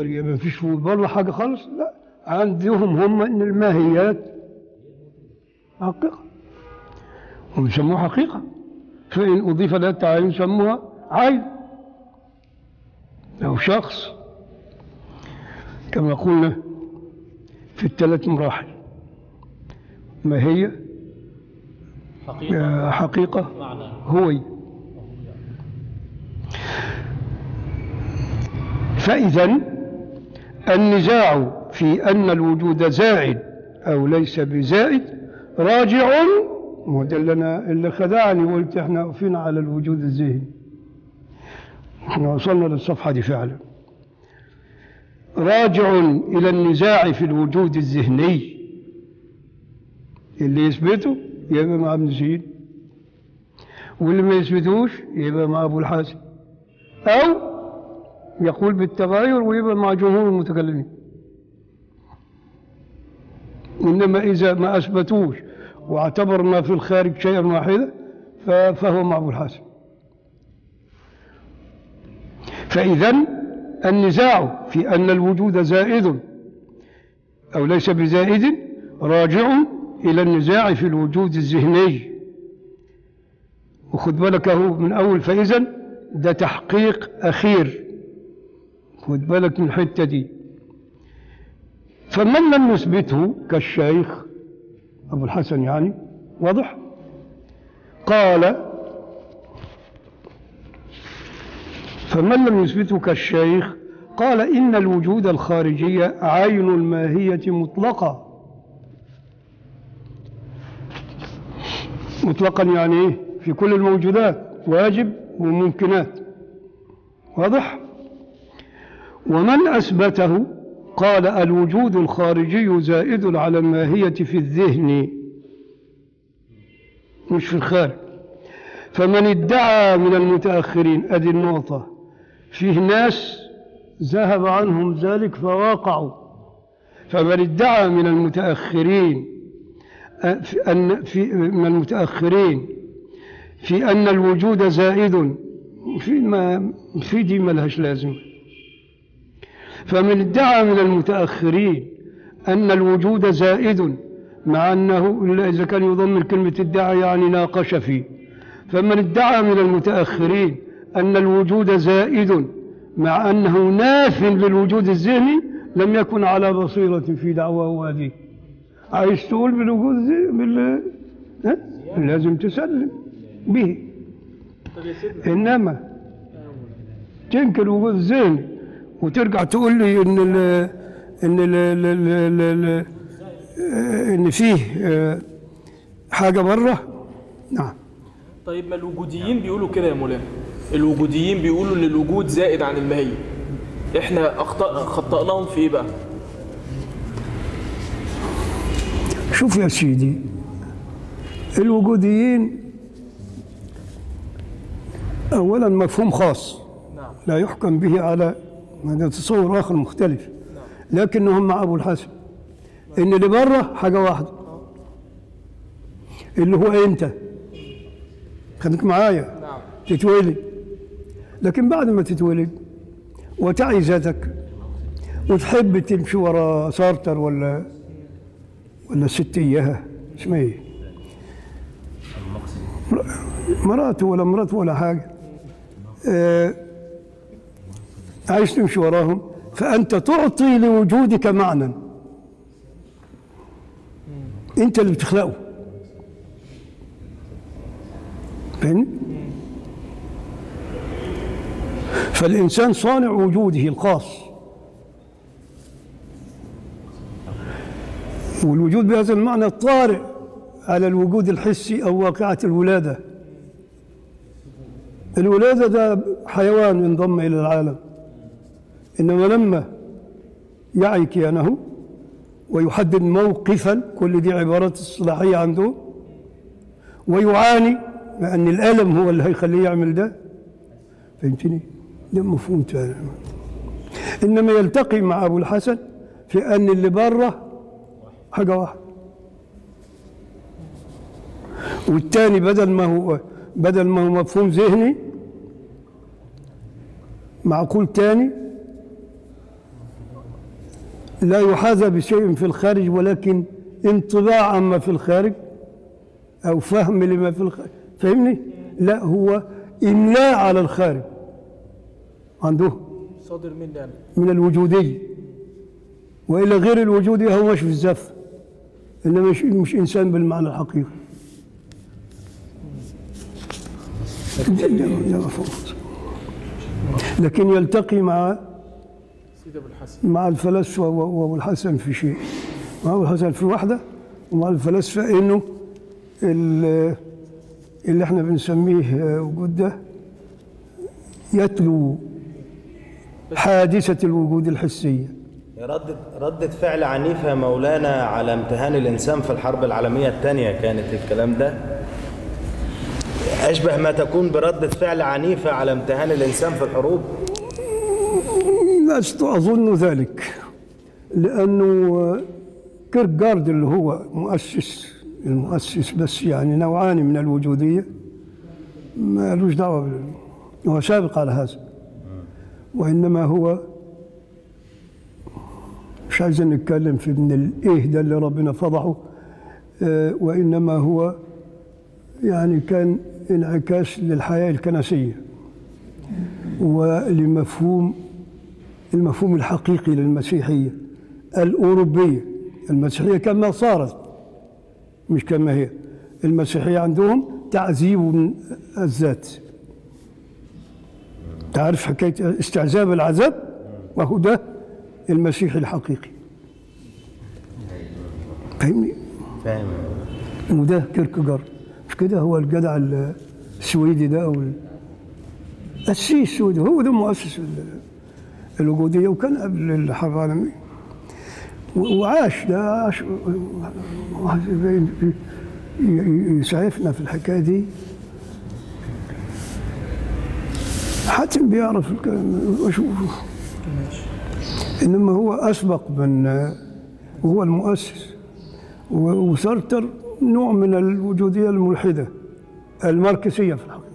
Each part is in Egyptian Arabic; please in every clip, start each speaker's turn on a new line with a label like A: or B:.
A: طيب يبقى ما فيش بره حاجة خالص لا عندهم هم ان الماهيات حقيقة هم يسموها حقيقة فإن أضيف لها التعاين يسموها عين أو شخص كما قلنا في الثلاث مراحل ما هي
B: حقيقة
A: آه، حقيقة
B: معنى
A: هوي فإذا النزاع في أن الوجود زائد أو ليس بزائد راجع وده اللي أنا اللي خدعني وقلت احنا وقفنا على الوجود الذهني احنا وصلنا للصفحة دي فعلا راجع إلى النزاع في الوجود الذهني اللي يثبته يبقى مع ابن سينا واللي ما يثبتوش يبقى مع أبو الحسن أو يقول بالتغير ويبقى مع جمهور المتكلمين إنما إذا ما أثبتوش واعتبر ما في الخارج شيئا واحدا ف- فهو مع أبو الحسن فإذا النزاع في أن الوجود زائد أو ليس بزائد راجع إلى النزاع في الوجود الذهني وخد بالك اهو من أول فإذا ده تحقيق أخير خد بالك من الحتة دي فمن لم يثبته كالشيخ أبو الحسن يعني واضح قال فمن لم يثبته كالشيخ قال إن الوجود الخارجي عين الماهية مطلقة مطلقا يعني إيه في كل الموجودات واجب وممكنات واضح ومن أثبته قال الوجود الخارجي زائد على الماهية في الذهن مش في الخارج فمن ادعى من المتأخرين أدي النقطة فيه ناس ذهب عنهم ذلك فواقعوا فمن ادعى من المتأخرين أ- في أن في من المتأخرين في أن الوجود زائد في ما في دي ملهاش لازمة فمن ادعى من المتأخرين أن الوجود زائد مع أنه إلا إذا كان يضمن كلمة ادعى يعني ناقش فيه فمن ادعى من المتأخرين أن الوجود زائد مع أنه ناف للوجود الذهني لم يكن على بصيرة في دعواه هذه عايز تقول بالوجود الذهني بال... ها؟ لازم تسلم به
B: طب يا سيدنا
A: إنما تنكر الوجود الذهني وترجع تقول لي إن ال إن ال ال ال ال إن فيه آه، حاجة بره نعم
B: طيب ما الوجوديين بيقولوا كده يا مولانا الوجوديين بيقولوا ان الوجود زائد عن الماهية احنا اخطأ خطأناهم في ايه بقى
A: شوف يا سيدي الوجوديين أولا مفهوم خاص
B: نعم
A: لا يحكم به على هذا تصور آخر مختلف لكنهم مع أبو الحسن إن اللي بره حاجة واحدة اللي هو أنت خليك معايا
B: نعم
A: تتولد لكن بعد ما تتولد وتعي ذاتك وتحب تمشي ورا سارتر ولا ولا ست اياها اسمها ايه؟ مراته ولا مراته ولا حاجه آه عايز تمشي وراهم فانت تعطي لوجودك معنى انت اللي بتخلقه فاهمني؟ فالإنسان صانع وجوده الخاص والوجود بهذا المعنى طارئ على الوجود الحسي أو واقعة الولادة الولادة ده حيوان انضم إلى العالم إنما لما يعي كيانه ويحدد موقفا كل دي عبارات اصطلاحية عنده ويعاني لأن الألم هو اللي هيخليه يعمل ده فهمتني؟ ده مفهوم تاني إنما يلتقي مع أبو الحسن في أن اللي بره حاجة واحدة والتاني بدل ما هو بدل ما هو مفهوم ذهني معقول تاني لا يحاذى بشيء في الخارج ولكن انطباع عما في الخارج أو فهم لما في الخارج فهمني؟ لا هو إملاء على الخارج عنده
B: صادر مني انا
A: من الوجودية وإلى غير الوجودية هو مش في الزف إنما مش, مش إنسان بالمعنى الحقيقي لكن يلتقي مع
B: سيدي ابو الحسن
A: مع الفلاسفة و- وابو الحسن في شيء مع ابو الحسن في واحدة ومع الفلاسفة انه ال- اللي احنا بنسميه آه، وجود ده يتلو حادثة الوجود الحسية
C: ردة ردة فعل عنيفة يا مولانا على امتهان الإنسان في الحرب العالمية الثانية كانت الكلام ده أشبه ما تكون بردة فعل عنيفة على امتهان الإنسان في الحروب
A: لست أظن ذلك لأنه آه، كيركجارد اللي هو مؤسس المؤسس بس يعني نوعان من الوجودية ما لوش دعوة بال- هو سابق على هذا وإنما هو مش عايزين نتكلم في من الإيه ده اللي ربنا فضحه آه، وإنما هو يعني كان انعكاس للحياة الكنسية ولمفهوم المفهوم الحقيقي للمسيحية الأوروبية المسيحية كما صارت مش كما هي المسيحية عندهم تعذيب الذات تعرف حكاية استعذاب العذاب وهو ده المسيحي الحقيقي فاهمني
C: فاهم
A: وده كيركجارد مش كده هو الجدع السويدي ده او ال- السي السويدي هو ده مؤسس ال- الوجوديه وكان قبل الحرب العالميه و- وعاش ده عاش واحد باين في- ي- ي- يسعفنا في الحكايه دي حاتم بيعرف الكلام واشوفه انما هو اسبق من وهو المؤسس و- وسارتر نوع من الوجودية الملحدة الماركسية في الحقيقة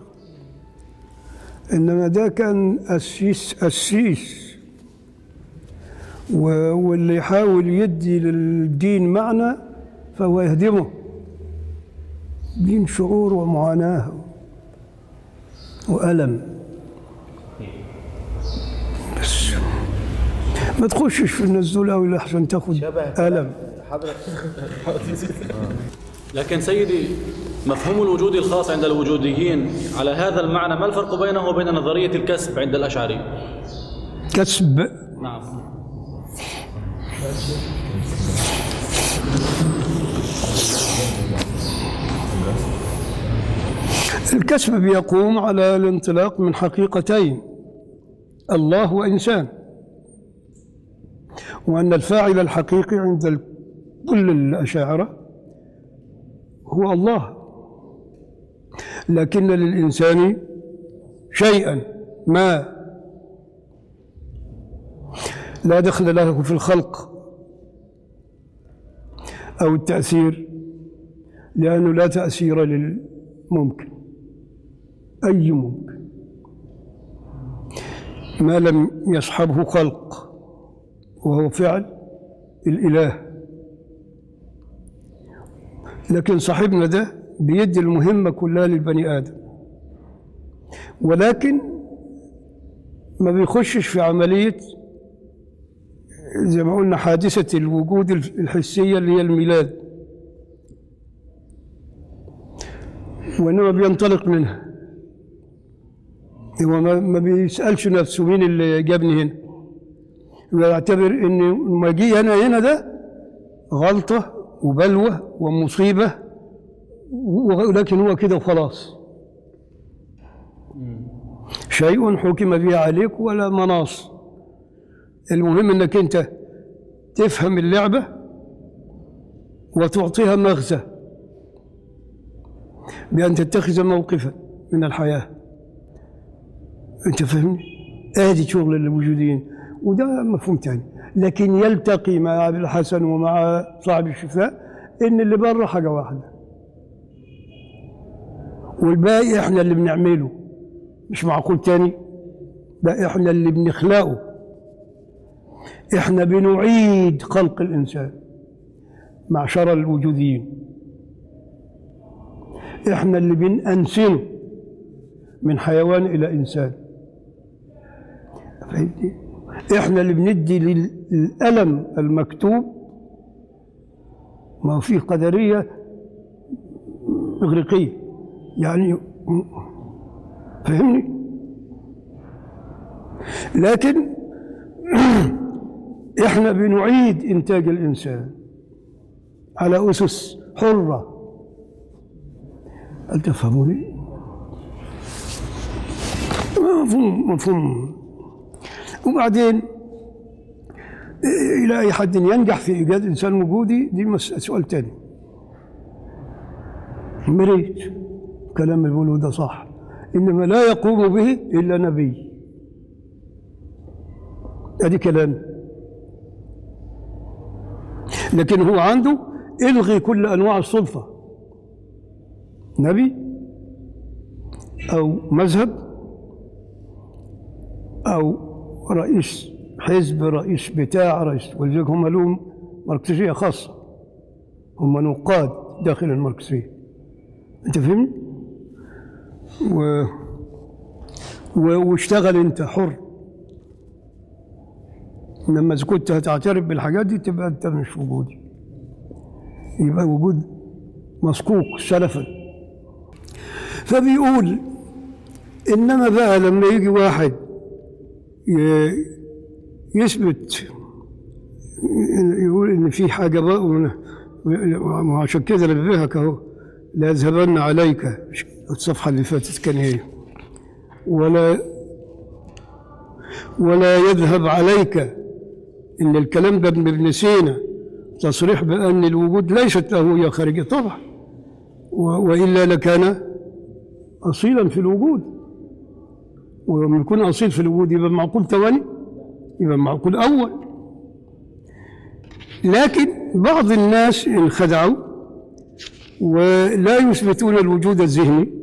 A: إنما ده كان أسيس أسيس و- واللي يحاول يدي للدين معنى فهو يهدمه دين شعور ومعاناة وألم بس ما تخشش في النزول أوي لحسن تاخد
C: شبه
A: ألم
C: حضرتك
D: لكن سيدي مفهوم الوجود الخاص عند الوجوديين على هذا المعنى ما الفرق بينه وبين نظرية الكسب عند الأشعري؟
A: كسب
D: نعم
A: الكسب بيقوم على الانطلاق من حقيقتين الله وإنسان وأن الفاعل الحقيقي عند ال- كل الأشاعرة هو الله لكن للإنسان شيئا ما لا دخل له في الخلق أو التأثير لأنه لا تأثير للممكن أي ممكن ما لم يصحبه خلق وهو فعل الإله لكن صاحبنا ده بيدي المهمة كلها للبني آدم ولكن ما بيخشش في عملية زي ما قلنا حادثة الوجود الحسية اللي هي الميلاد وإنما بينطلق منها هو ما ما بيسألش نفسه مين اللي جابني هنا ويعتبر إن مجيء أنا هنا ده غلطة وبلوة ومصيبة ولكن هو كده وخلاص شيء حكم به عليك ولا مناص المهم انك انت تفهم اللعبة وتعطيها مغزى بأن تتخذ موقفا من الحياة انت فهمني ادي شغل الوجوديين وده مفهوم تاني لكن يلتقي مع عبد الحسن ومع صاحب الشفاء ان اللي بره حاجه واحده والباقي احنا اللي بنعمله مش معقول تاني ده احنا اللي بنخلقه احنا بنعيد خلق الانسان معشر الوجوديين احنا اللي بنأنسنه من حيوان الى انسان فهمتي؟ احنا اللي بندي للألم المكتوب ما هو فيه قدرية إغريقية يعني فهمني لكن احنا بنعيد انتاج الانسان على اسس حره هل تفهموني مفهوم مفهوم وبعدين الى اي حد ينجح في ايجاد انسان وجودي دي مس- سؤال تاني مريت كلام اللي بيقوله ده صح انما لا يقوم به الا نبي ادي كلام لكن هو عنده الغي كل انواع السلطه نبي او مذهب او رئيس حزب رئيس بتاع رئيس ولذلك هم لهم مركزيه خاصه هم نقاد داخل المركزيه انت فهمت و... و... واشتغل انت حر لما إذا كنت هتعترف بالحاجات دي تبقى انت مش وجودي يبقى وجود مسكوك سلفا فبيقول انما بقى لما يجي واحد ي- يثبت يقول ان في حاجه بقى وأنا- وعشان كده نبهك اهو لا يذهبن عليك الصفحه اللي فاتت كان هي ولا ولا يذهب عليك ان الكلام ده ابن ابن سينا تصريح بان الوجود ليست له هي خارجيه طبعا و- والا لكان اصيلا في الوجود ولما يكون اصيل في الوجود يبقى معقول ثواني يبقى معقول اول لكن بعض الناس انخدعوا ولا يثبتون الوجود الذهني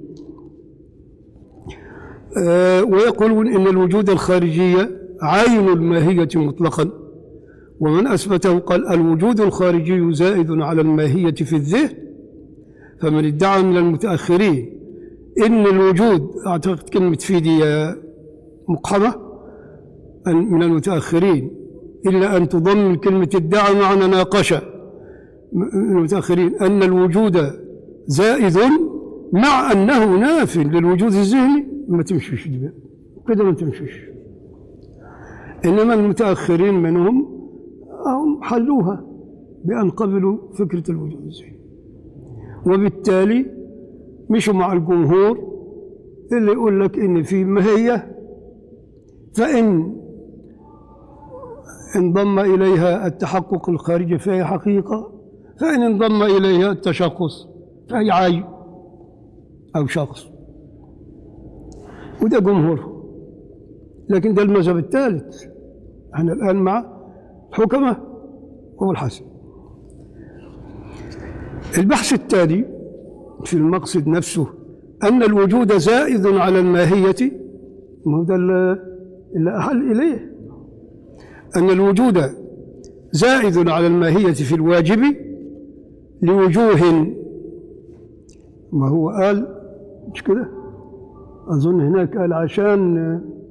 A: آه، ويقولون ان الوجود الخارجيه عين الماهيه مطلقا ومن اثبته قال الوجود الخارجي زائد على الماهيه في الذهن فمن ادعى من المتاخرين ان الوجود اعتقد كلمه في دي مقحمه أن- من المتاخرين الا ان تضمن كلمه ادعى معنى ناقش من المتاخرين ان الوجود زائد مع انه ناف للوجود الذهني ما تمشيش دي بقى. كده ما تمشيش انما المتاخرين منهم هم حلوها بان قبلوا فكره الوجود الذهني وبالتالي مشوا مع الجمهور اللي يقول لك ان في ماهيه فان انضم اليها التحقق الخارجي فهي حقيقه فان انضم اليها التشخص فهي عين او شخص وده جمهور لكن ده المذهب الثالث احنا الان مع حكمه هو الحسن البحث التالي في المقصد نفسه أن الوجود زائد على الماهية ما هو ده اللي اللي أحل إليه أن الوجود زائد على الماهية في الواجب لوجوه ما هو قال مش كده أظن هناك قال عشان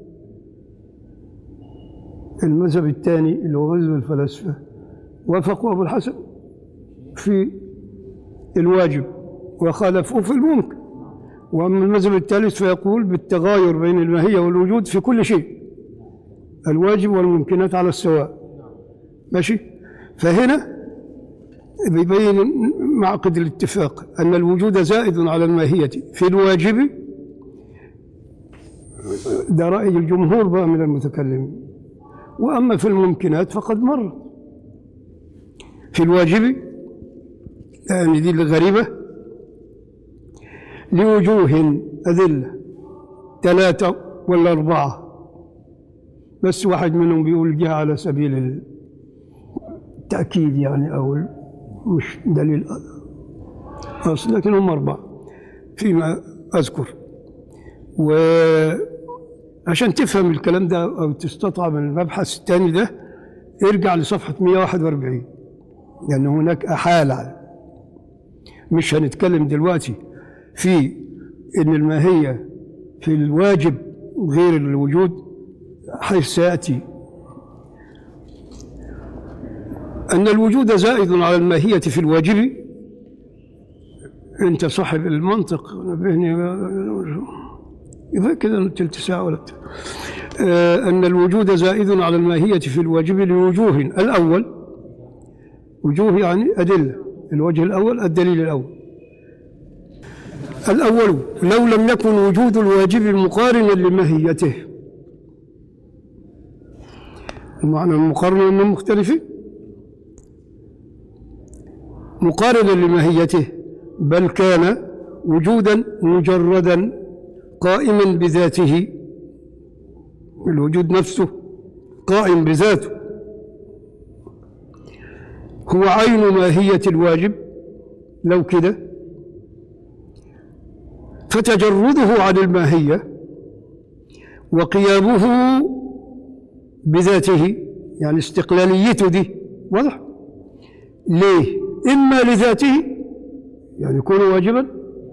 A: المذهب الثاني اللي هو مذهب الفلاسفة وافقوا أبو الحسن في الواجب وخالفوه في الممكن وأما المذهب الثالث فيقول بالتغاير بين الماهية والوجود في كل شيء الواجب والممكنات على السواء ماشي فهنا بيبين معقد الاتفاق أن الوجود زائد على الماهية في الواجب ده رأي الجمهور بقى من المتكلمين وأما في الممكنات فقد مرت في الواجب يعني دي الغريبة لوجوه أذلة ثلاثة ولا أربعة بس واحد منهم بيقول جاء على سبيل التأكيد يعني أو مش دليل أصل لكن هم أربعة فيما أذكر وعشان تفهم الكلام ده أو تستطعم المبحث الثاني ده ارجع لصفحة 141 لأن هناك أحالة مش هنتكلم دلوقتي في إن الماهية في الواجب غير الوجود حيث سيأتي أن الوجود زائد على الماهية في الواجب أنت صاحب المنطق نبهني يبقى كده تلت ساعة ولا بتاع. آه، أن الوجود زائد على الماهية في الواجب لوجوه الأول وجوه يعني أدلة الوجه الأول الدليل الأول الأول لو لم يكن وجود الواجب مقارنا لماهيته معنى المقارنة أنهم مختلفين مقارنا لماهيته بل كان وجودا مجردا قائما بذاته الوجود نفسه قائم بذاته هو عين ماهية الواجب لو كده فتجرده عن الماهية وقيامه بذاته يعني استقلاليته دي واضح ليه إما لذاته يعني يكون واجبا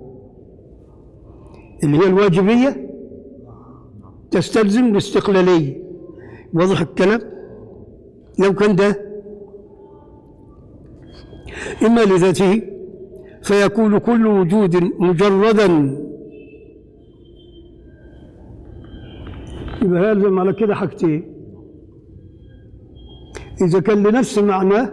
A: اللي هي الواجبية تستلزم الاستقلالية واضح الكلام لو كان ده إما لذاته فيكون كل وجود مجردا يبقى يلزم على كده حاجتين إذا كان لنفس معناه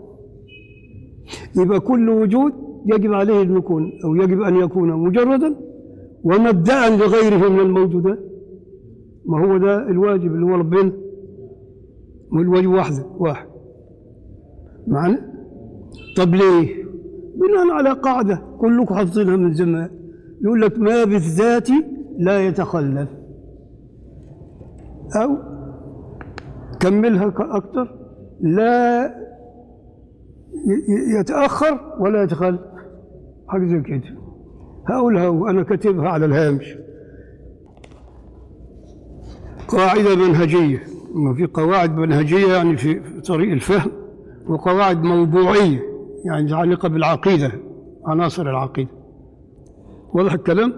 A: يبقى كل وجود يجب عليه أن يكون أو يجب أن يكون مجردا ومبدأ لغيره من الموجودات ما هو ده الواجب اللي هو ربنا والواجب واحد واحد معنا طب ليه بناء على قاعدة كلكم حافظينها من زمان يقول لك ما بالذات لا يتخلف أو كملها أكثر لا ي- ي- يتأخر ولا يتخلف حاجة زي كده هقولها وأنا كاتبها على الهامش قاعدة منهجية ما في قواعد منهجية يعني في في طريق الفهم وقواعد موضوعية يعني متعلقة بالعقيدة عناصر العقيدة واضح الكلام؟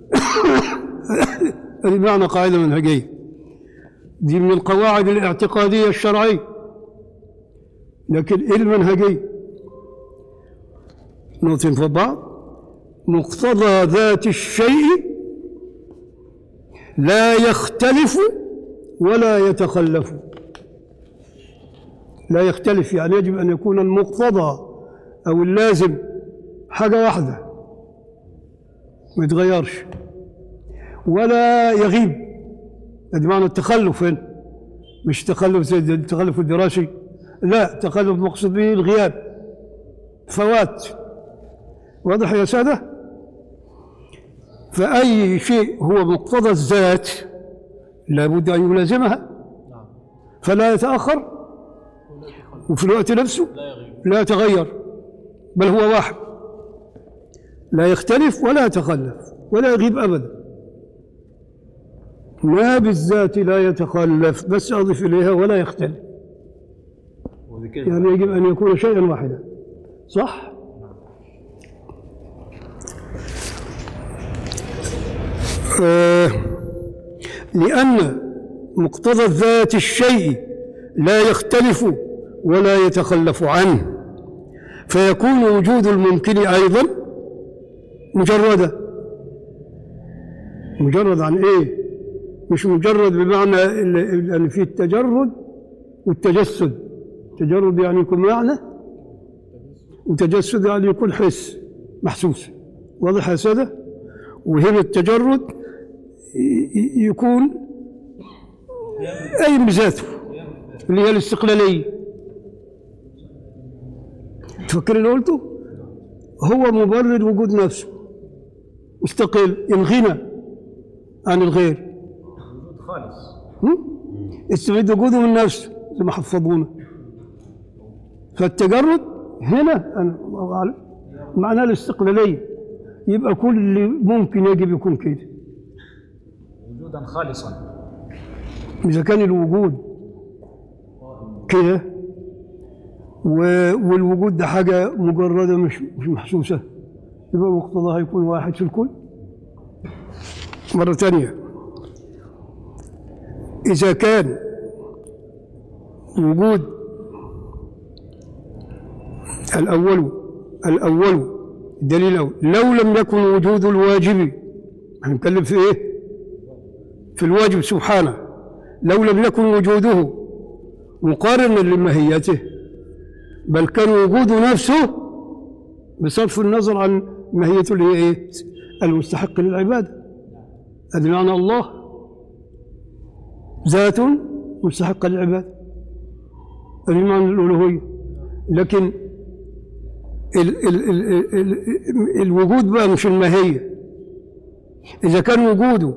A: هذه معنى قاعدة منهجية دي من القواعد الاعتقادية الشرعية لكن إيه المنهجية؟ نقطة في بعض مقتضى ذات الشيء لا يختلف ولا يتخلف لا يختلف يعني يجب أن يكون المقتضى أو اللازم حاجة واحدة ما يتغيرش ولا يغيب هذا معنى التخلف هنا مش تخلف زي التخلف الدراسي لا تخلف مقصود به الغياب فوات واضح يا سادة فأي شيء هو مقتضى الذات لابد أن يلازمها فلا يتأخر وفي الوقت نفسه لا يتغير بل هو واحد لا يختلف ولا يتخلف ولا يغيب أبدا ما بالذات لا يتخلف بس أضف إليها ولا يختلف يعني يجب أن يكون شيئا واحدا صح؟ آه لأن مقتضى ذات الشيء لا يختلف ولا يتخلف عنه فيكون وجود الممكن أيضا مجردا مجرد عن إيه؟ مش مجرد بمعنى ال- يعني في التجرد والتجسد تجرد يعني يكون معنى وتجسد يعني يكون حس محسوس واضح يا سادة وهنا التجرد ي- ي- يكون أي بذاته اللي هي الاستقلالية تفكر اللي قلته هو مبرر وجود نفسه مستقل انغنى عن الغير هم؟ استبعد وجوده من نفسه زي ما حفظونا فالتجرد هنا أنا الله أعلم معناه الاستقلالية يبقى كل اللي ممكن يجب يكون كده
E: وجودا خالصا
A: إذا كان الوجود كده و- والوجود ده حاجة مجردة مش مش محسوسة يبقى مقتضاها يكون واحد في الكل مرة ثانية إذا كان وجود الأول الأول الدليل الأول لو لم يكن وجود الواجب هنتكلم في إيه؟ في الواجب سبحانه لو لم يكن وجوده مقارنا لماهيته بل كان وجوده نفسه بصرف النظر عن ماهيته اللي هي ايه؟ المستحق للعباده هذا معنى الله ذات مستحقه للعباده هذه معنى الالوهيه لكن ال ال ال ال ال الوجود بقى مش الماهيه اذا كان وجوده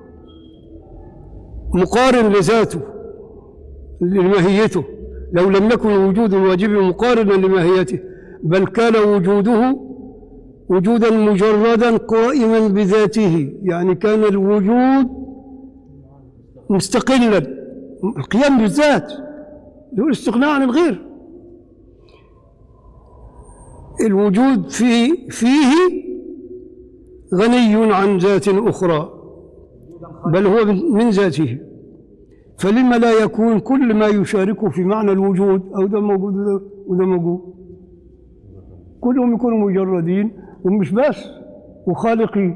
A: مقارن لذاته لماهيته لو لم يكن وجود الواجب مقارنا لماهيته بل كان وجوده وجودا مجردا قائما بذاته يعني كان الوجود مستقلا القيام بالذات هو الاستغناء عن الغير الوجود في فيه غني عن ذات أخرى بل هو من من ذاته فلما لا يكون كل ما يشاركه في معنى الوجود أو ده موجود وده, وده موجود كلهم يكونوا مجردين ومش بس وخالقين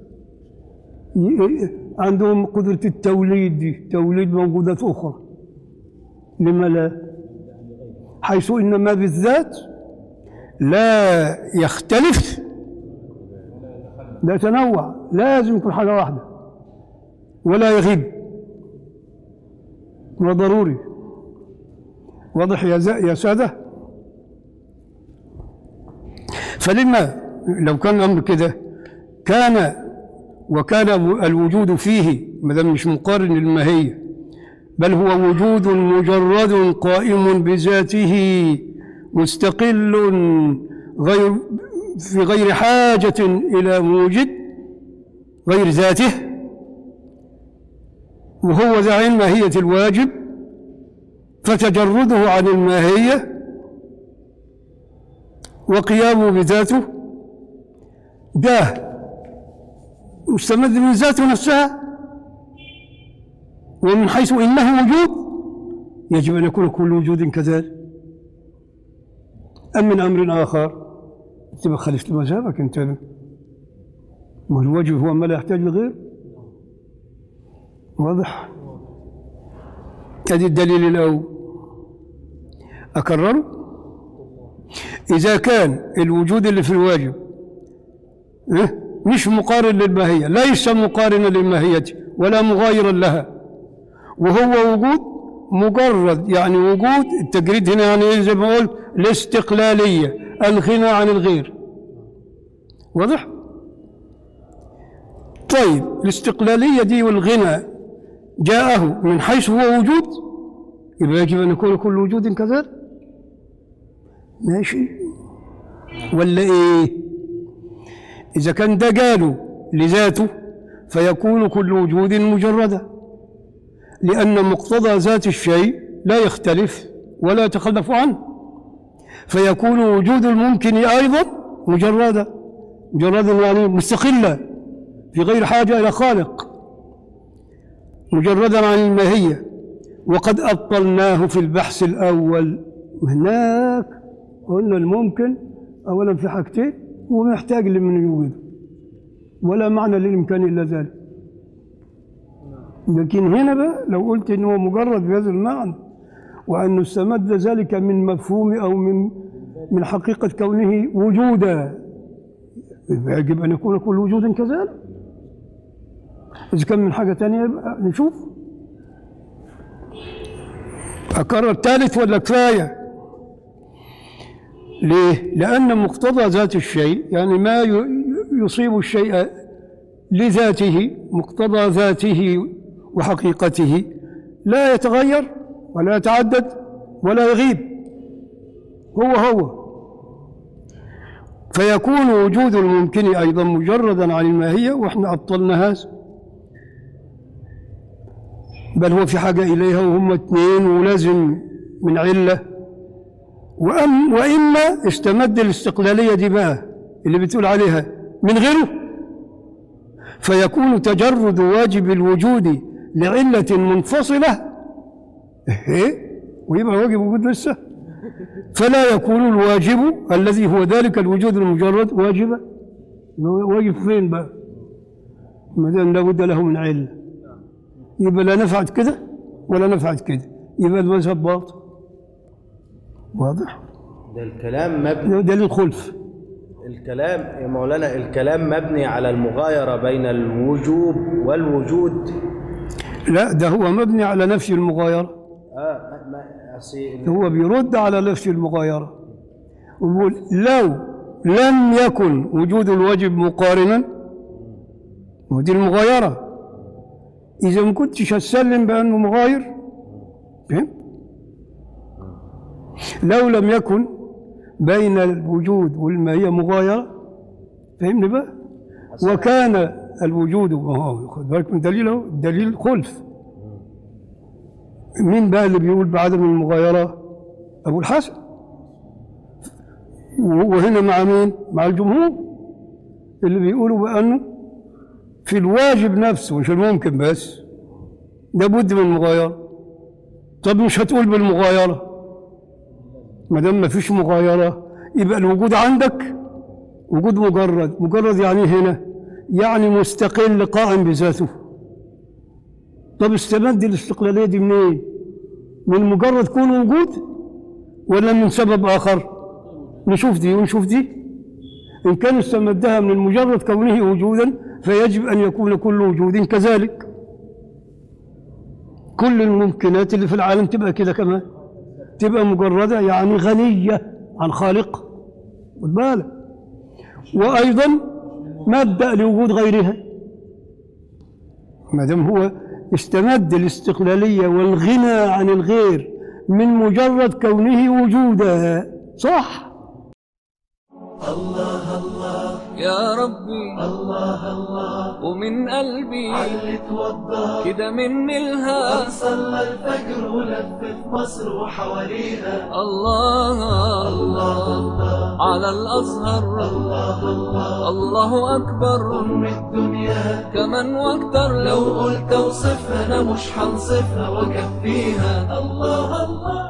A: ي- عندهم قدرة التوليد دي توليد موجودات أخرى لما لا حيث إن ما بالذات لا يختلف لا يتنوع لازم يكون حاجة واحدة ولا يغيب وضروري واضح يا ز- يا سادة فلما لو كان الأمر كده كان وكان الوجود فيه ما دام مش مقارن للماهية بل هو وجود مجرد قائم بذاته مستقل غير في غير حاجة إلى موجد غير ذاته وهو ذا عين ماهية الواجب فتجرده عن الماهية وقيامه بذاته ده مستمد من ذاته نفسها ومن حيث إنه وجود يجب أن يكون كل وجود كذلك أم من أمر آخر تبقى خالفت مذهبك أنت ما الوجه هو ما لا يحتاج لغير واضح هذه الدليل الأول أكرره إذا كان الوجود اللي في الواجب إيه؟ مش مقارن للماهية ليس مقارنا للماهية ولا مغايرا لها وهو وجود مجرد يعني وجود التجريد هنا يعني إيه زي ما قلت الاستقلالية الغنى عن الغير واضح؟ طيب الاستقلالية دي والغنى جاءه من حيث هو وجود يبقى يجب أن يكون كل وجود كذلك ماشي ولا إيه إذا كان ده جاله لذاته فيكون كل وجود مجردا لأن مقتضى ذات الشيء لا يختلف ولا يتخلف عنه فيكون وجود الممكن أيضا مجردا مجردا يعني مستقلا في غير حاجة إلى خالق مجردا عن الماهية وقد أبطلناه في البحث الأول هناك قلنا الممكن أولا في حاجتين ومحتاج لمن يوجده ولا معنى للإمكان إلا ذلك لكن هنا بقى لو قلت إنه مجرد بهذا المعنى وأنه استمد ذلك من مفهوم أو من من حقيقة كونه وجودا يبقى يجب أن يكون كل وجود كذلك إذا كان من حاجة تانية يبقى نشوف أكرر الثالث ولا كفاية ليه؟ لأن مقتضى ذات الشيء يعني ما ي- يصيب الشيء لذاته مقتضى ذاته وحقيقته لا يتغير ولا يتعدد ولا يغيب هو هو فيكون وجود الممكن أيضا مجردا عن الماهية وإحنا أبطلنا هذا بل هو في حاجة إليها وهم اثنين ولازم من علة وأم وإما استمد الاستقلالية دي بقى اللي بتقول عليها من غيره فيكون تجرد واجب الوجود لعلة منفصلة إيه؟ ويبقى واجب وجود لسه فلا يكون الواجب الذي هو ذلك الوجود المجرد واجبا واجب فين بقى ما دام لابد له من علة يبقى لا نفعت كده ولا نفعت كده يبقى المذهب باطل واضح
C: ده الكلام مبني
A: ده للخلف
C: الكلام يا مولانا الكلام مبني على المغايرة بين الوجوب والوجود
A: لا ده هو مبني على نفي المغايرة
C: اه ما ما أصل-
A: هو بيرد على نفي المغايرة ويقول لو لم يكن وجود الواجب مقارنا ودي المغايرة إذا ما كنتش هتسلم بأنه مغاير فهمت؟ لو لم يكن بين الوجود والماهية مغايرة فهمني بقى وكان الوجود وهو خد بالك من دليله دليل خلف مين بقى اللي بيقول بعدم المغايرة أبو الحسن وهنا مع مين مع الجمهور اللي بيقولوا بأنه في الواجب نفسه مش الممكن بس لابد من المغايرة طب مش هتقول بالمغايرة ما دام ما فيش مغايرة يبقى الوجود عندك وجود مجرد مجرد يعني هنا يعني مستقل قائم بذاته طب استمد الاستقلالية دي منين؟ من مجرد كون وجود ولا من سبب آخر؟ نشوف دي ونشوف دي إن كان استمدها من مجرد كونه وجودا فيجب أن يكون كل وجود كذلك كل الممكنات اللي في العالم تبقى كده كمان تبقى مجردة يعني غنية عن خالق خد بالك وأيضا مبدأ لوجود غيرها ما دام هو استمد الاستقلالية والغنى عن الغير من مجرد كونه وجودا صح
E: يا ربي الله الله ومن قلبي
F: علت وضح
E: كده مني الها
F: صلى الفجر ولف في مصر وحواليها
E: الله الله على الأزهر
F: الله الله
E: الله أكبر
F: أم الدنيا
E: كمان واكتر
F: لو
E: لو
F: قلت اوصفها انا مش هنصفها واكفيها الله الله